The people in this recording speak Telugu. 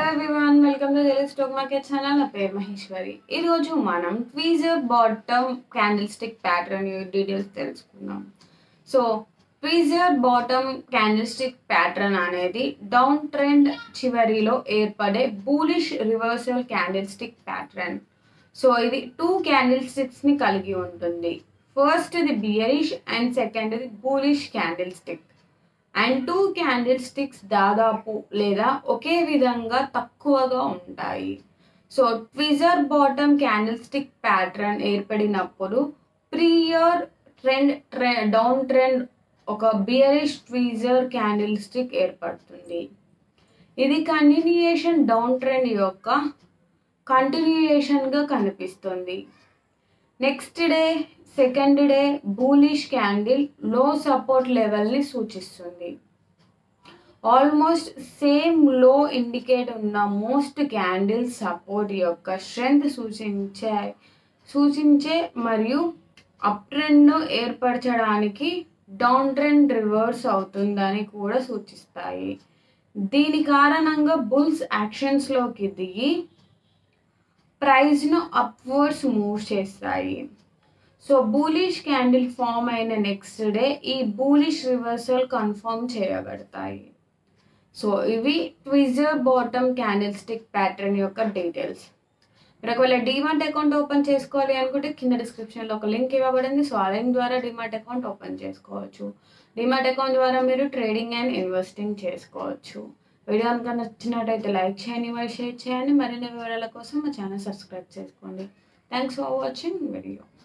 everyone welcome to Telugu stock market channel నా పేరు మహేశ్వరి ఈరోజు మనం tweezer bottom candle stick pattern details తెలుసుకుందాం so tweezer bottom candle stick pattern అనేది డౌన్ ట్రెండ్ చివరిలో ఏర్పడే bullish reversal candle stick pattern so ఇది టూ క్యాండిల్ స్టిక్స్ని కలిగి ఉంటుంది ఫస్ట్ ఇది బియరిష్ అండ్ సెకండ్ ఇది bullish candle stick and two candle sticks దాదాపు లేదా ఒకే విధంగా తక్కువగా ఉంటాయి so tweezer bottom candle stick pattern ఏర్పడినప్పుడు ప్రియర్ ట్రెండ్ ట్రె డౌన్ ట్రెండ్ ఒక బియరిష్ ట్విజర్ క్యాండిల్ స్టిక్ ఏర్పడుతుంది ఇది కంటిన్యూయేషన్ డౌన్ ట్రెండ్ యొక్క కంటిన్యూయేషన్గా కనిపిస్తుంది next day second day bullish candle లో సపోర్ట్ లెవెల్ని సూచిస్తుంది ఆల్మోస్ట్ సేమ్ లో ఇండికేట్ ఉన్న మోస్ట్ క్యాండిల్ సపోర్ట్ యొక్క స్ట్రెంగ్త్ సూచించే సూచించే మరియు అప్ ట్రెండ్ను ఏర్పరచడానికి డౌన్ ట్రెండ్ రివర్స్ అవుతుందని కూడా సూచిస్తాయి దీని కారణంగా బుల్స్ యాక్షన్స్లోకి దిగి ప్రైస్ను అప్వర్డ్స్ మూవ్ చేస్తాయి సో బూలిష్ క్యాండిల్ ఫామ్ అయిన నెక్స్ట్ డే ఈ బూలిష్ రివర్సల్ కన్ఫర్మ్ చేయబడతాయి సో ఇవి tweezer bottom candle stick pattern యొక్క డీటెయిల్స్ మీరు ఒకవేళ డిమార్ట్ అకౌంట్ ఓపెన్ చేసుకోవాలి అనుకుంటే కింద డిస్క్రిప్షన్లో ఒక లింక్ ఇవ్వబడింది సో ఆ లింక్ ద్వారా డిమార్ట్ అకౌంట్ ఓపెన్ చేసుకోవచ్చు డిమార్ట్ అకౌంట్ ద్వారా మీరు ట్రేడింగ్ అండ్ ఇన్వెస్టింగ్ చేసుకోవచ్చు వీడియో కనుక నచ్చినట్టయితే లైక్ చేయండి మరి షేర్ చేయండి మరిన్ని వివరాల కోసం మా ఛానల్ సబ్స్క్రైబ్ చేసుకోండి థ్యాంక్స్ ఫర్ వాచింగ్ వీడియో